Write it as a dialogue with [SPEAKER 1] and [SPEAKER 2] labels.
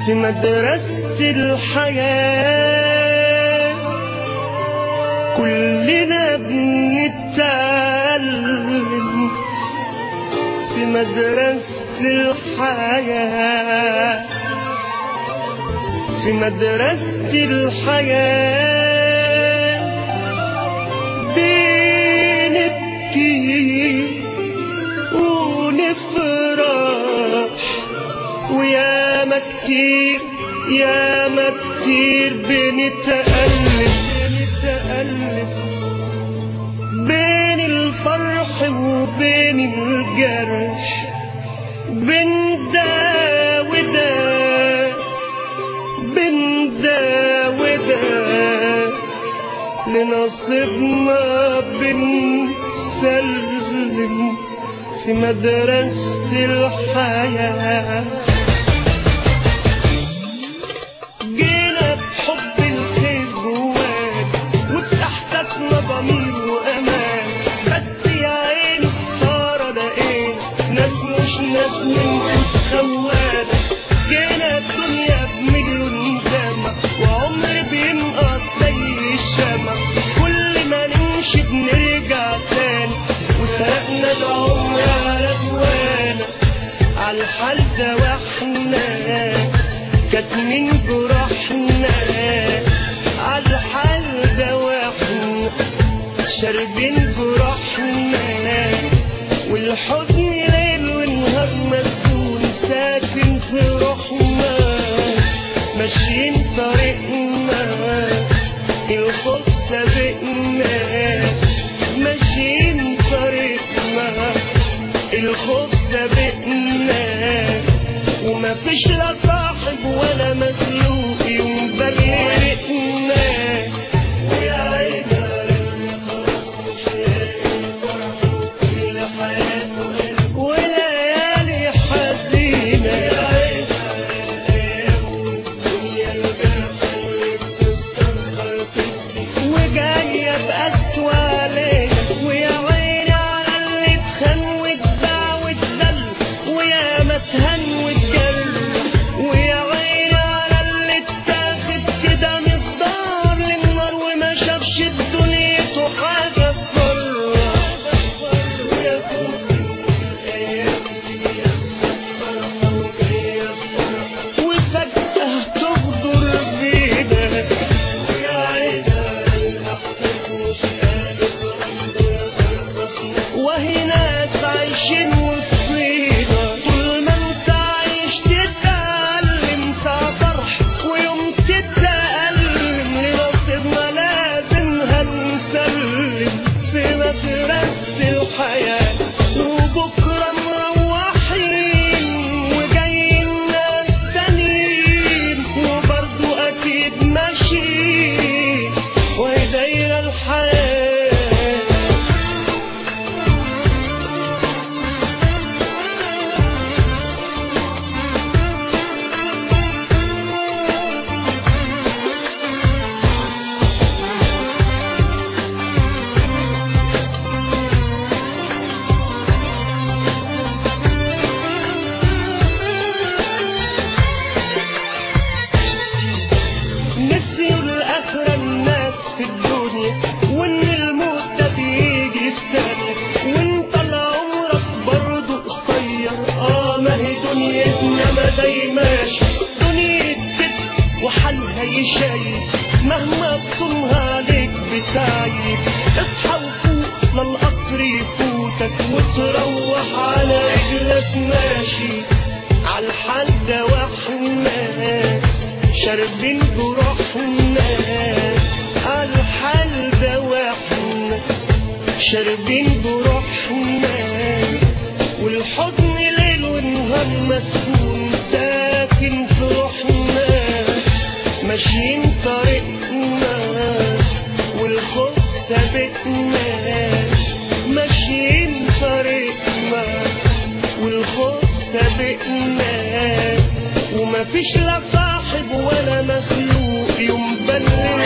[SPEAKER 1] في مدرسة الحياة كلنا بنتعلم في مدرسة الحياة في مدرسة الحياة بنبكي ونفرح وياما كتير ياما كتير بنتألف بنتألف بين الفرح وبين الجرح بين ده وده بين ده وده لنصيبنا بنسلم في مدرسة الحياة جينا بحب الخير جواك وفي احساسنا ضمير وامان بس يا عيني خساره لقينا ناس مش ناس منكم خوانه جينا الدنيا بمليون دمع وعمر بينقص زي الشمع كل ما نمشي بنرجع تاني وسرقنا العمر على جوانا على الحال ده واحنا كاتمين جراحنا على الحال ده واحنا شاربين جراحنا والحزن ليل ونهار مسجون ساكن في روحنا ماشيين طريقنا الخوف سابقنا ماشيين طريقنا الخوف سابقنا وما فيش لا صاحب ولا مخلوق يبرئنا يا عيني خلاص مش لاقي فرح في حياته وليالي حزينة يا عيني الدنيا الجرح اللي بتستنخر فيه وجاية بأسوأ ليلة ويا عيني على اللي اتخان واتباع واتذل ويا ما اتهان واتجرح ويا عيني على اللي اتاخد كده من الدار للنار وما شافش بدنيته حاجة تفرح ويا خوفي الأيام دي أحسن فرحة وجاية بفرحة وفجأة تغدر بينا يا عيني الإحساس مش قادر وهي ناس عايشين وسطينا طول ما انت عايش تتألم ساعة فرح ويوم تتألم لنصيبنا لازم هنسلم في مدرسة الحياة وبكرة مروحين وجايين ناس تانيين وبرضو أكيد ماشيين وهي دايرة الحياة نسيوا الآخرة الناس في الدنيا وإن الموت ده بيجي في ثانية وإنت لعمرك برضه قصير آه ما هي دنيتنا ما دايماش دنيا ست وحالها يشايب مهما تصونها عليك بتعيب اصحى وفوق لا القطر يفوتك وتروح على رجلك ماشي على الحال ده واحنا شاربين جروحنا على الحال ده واحنا شاربين جروحنا والحزن ليل ونهار مسكون ساكن في روحنا ماشيين طريقنا والخوف سابقنا ماشيين طريقنا والخوف سابقنا ومفيش لا صاحب ولا مخلوق يوم بلغ